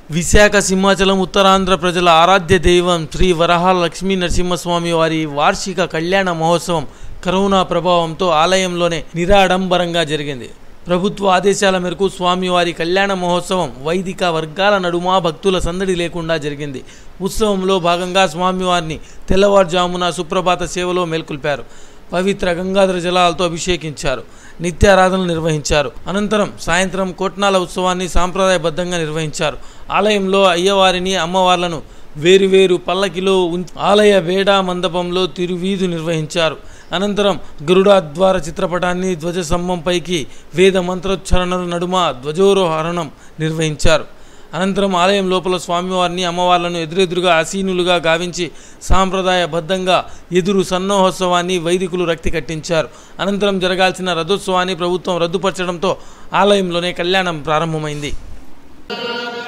విశాఖ సింహాచలం ఉత్తరాంధ్ర ప్రజల ఆరాధ్య దైవం శ్రీ వరహాల లక్ష్మీ నరసింహస్వామి వారి వార్షిక కళ్యాణ మహోత్సవం కరోనా ప్రభావంతో ఆలయంలోనే నిరాడంబరంగా జరిగింది ప్రభుత్వ ఆదేశాల మేరకు స్వామివారి కళ్యాణ మహోత్సవం వైదిక వర్గాల నడుమ భక్తుల సందడి లేకుండా జరిగింది ఉత్సవంలో భాగంగా స్వామివారిని తెల్లవారుజామున సుప్రభాత సేవలో మేల్కొల్పారు పవిత్ర గంగాధర జలాలతో అభిషేకించారు నిత్యారాధనలు నిర్వహించారు అనంతరం సాయంత్రం కోట్నాల ఉత్సవాన్ని సాంప్రదాయబద్ధంగా నిర్వహించారు ఆలయంలో అయ్యవారిని అమ్మవార్లను వేరువేరు పల్లకిలో ఉంచి ఆలయ వేడా మండపంలో తిరువీధు నిర్వహించారు అనంతరం గరుడాద్వార చిత్రపటాన్ని ధ్వజస్తంభంపైకి వేద మంత్రోచ్చారణల నడుమ ధ్వజోరోహరణం నిర్వహించారు అనంతరం ఆలయం లోపల స్వామివారిని అమ్మవార్లను ఎదురెదురుగా ఆసీనులుగా గావించి సాంప్రదాయబద్ధంగా ఎదురు సన్నోహోత్సవాన్ని వైదికులు రక్తి కట్టించారు అనంతరం జరగాల్సిన రథోత్సవాన్ని ప్రభుత్వం రద్దుపరచడంతో ఆలయంలోనే కళ్యాణం ప్రారంభమైంది శ్రీ